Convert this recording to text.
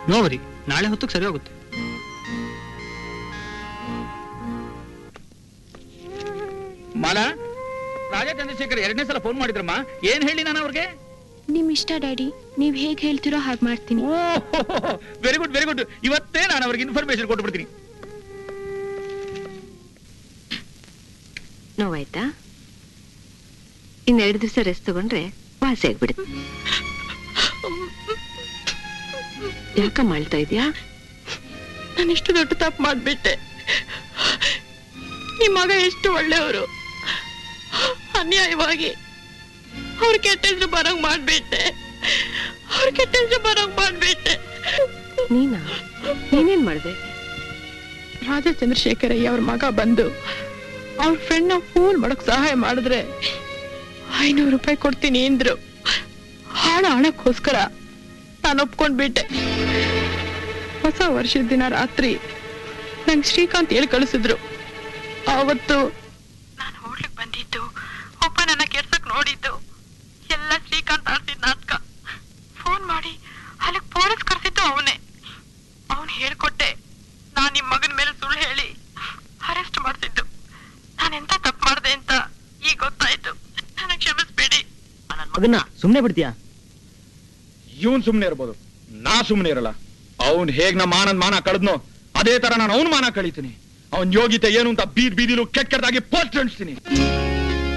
ನೋವರಿ ನಾಳೆ ಹೊತ್ತಿಗೆ ಸರಿ ಹೋಗುತ್ತೆ ಮಾಲಾ ರಾಜಾ ಚಂದ್ರಶೇಖರ್ ಎರಡನೇ ಸಲ ಫೋನ್ ಮಾಡಿದ್ರಮ್ಮ ಏನ್ ಹೇಳಿ ನಾನು ಅವ್ರಿಗೆ ನಿಮ್ ಇಷ್ಟ ಡ್ಯಾಡಿ ನೀವ್ ಹೇಗ್ ಹೇಳ್ತಿರೋ ಹಾಗೆ ಮಾಡ್ತೀನಿ ವೆರಿ ಗುಡ್ ವೆರಿ ಗುಡ್ ಇವತ್ತೇ ನಾನು ಅವ್ರಿಗೆ ಇನ್ಫಾರ್ಮೇಶನ್ ಕೊಟ್ಬಿಡ್ತೀನಿ ನೋವಾಯ್ತಾ ಇನ್ನೆರಡು ದಿವಸ ರೆಸ್ಟ್ ತಗೊಂಡ್ರೆ ವಾಸಿ ಆಗ್ಬಿಡುತ್ತೆ ಯಾಕಮ್ಮ ಅಳ್ತಾ ಇದೀಯಾ ನಾನು ಇಷ್ಟು ದೊಡ್ಡ ತಪ್ಪು ಮಾಡ್ಬಿಟ್ಟೆ ನಿಮ್ ಮಗ ಎಷ್ಟು ಒಳ್ಳೆಯವರು ಅನ್ಯಾಯವಾಗಿ ಅವ್ರ ಕೆಟ್ಟ ಹೆಸರು ಬರಂಗ್ ಮಾಡ್ಬಿಟ್ಟೆ ಅವ್ರ ಕೆಟ್ಟ ಹೆಸರು ಬರಂಗ್ ಮಾಡ್ಬಿಟ್ಟೆ ನೀನಾ ನೀನೇನ್ ಮಾಡ್ದೆ ರಾಜಾ ಚಂದ್ರಶೇಖರಯ್ಯ ಅವ್ರ ಮಗ ಬಂದು ಅವ್ರ ಫ್ರೆಂಡ್ ನ ಫೋನ್ ಮಾಡಕ್ ಸಹಾಯ ಮಾಡಿದ್ರೆ ಐನೂರು ರೂಪಾಯಿ ಕೊಡ್ತೀನಿ ಅಂದ್ರು ಹಾಳ ಹಣಕ್ಕೋಸ್ಕರ ನಾನು ಒಪ್ಕೊಂಡ್ಬಿಟ್ಟೆ ಹೊಸ ವರ್ಷದ ದಿನ ರಾತ್ರಿ ನಂಗೆ ಶ್ರೀಕಾಂತ್ ಹೇಳಿ ಕಳಿಸಿದ್ರು ಆವತ್ತು ನಾನು ಹೋಟ್ಲಿಗೆ ಬಂದಿದ್ದು ಒಬ್ಬ ನನ್ನ ಕೆಲ್ಸಕ್ ನೋಡಿದ್ದು ಎಲ್ಲ ಶ್ರೀಕಾಂತ್ ಆಡ್ತಿದ್ ನಾಟಕ ಫೋನ್ ಮಾಡಿ ಅಲ್ಲಿಗೆ ಪೊಲೀಸ್ ಕರ್ಸಿದ್ದು ಅವನೇ ಅವನ್ ಹೇಳ್ಕೊಟ್ಟೆ ನಾನ್ ನಿಮ್ ಮಗನ ಮೇಲೆ ಸುಳ್ಳು ಹೇಳಿ ಅರೆಸ್ಟ್ ಮಾಡ್ತಿದ್ದು ನಾನೆಂತ ತಪ್ಪು ಮಾಡ್ದೆ ಅಂತ ಈಗ ಗೊತ್ತಾಯ್ತು ನನಗೆ ಕ್ಷಮಿಸ್ಬೇಡಿ ನನ್ನ ಮಗನ್ನ ಸುಮ್ನೆ ಬಿಡ್ತೀಯಾ ಇವನ್ ಸುಮ್ನೆ ಇರ್ಬೋದು ನಾ ಸುಮ್ನೆ ಇರಲ್ಲ ಅವ್ನ್ ಹೇಗ್ ನಮ್ಮ ಮಾನನ್ ಮಾನ ಕಳೆದ್ನೋ ಅದೇ ತರ ನಾನು ಅವ್ನ್ ಮಾನ ಕಳೀತೀನಿ ಅವನ್ ಯೋಗಿತೆ ಏನು ಅಂತ ಬೀದ್ ಬೀದಿಲು ಕೆಟ್ಟ ಕೆಟ್ಟದಾಗಿ ಪೋಸ್ಟ್ ಅಂಟಿಸ್ತೀನಿ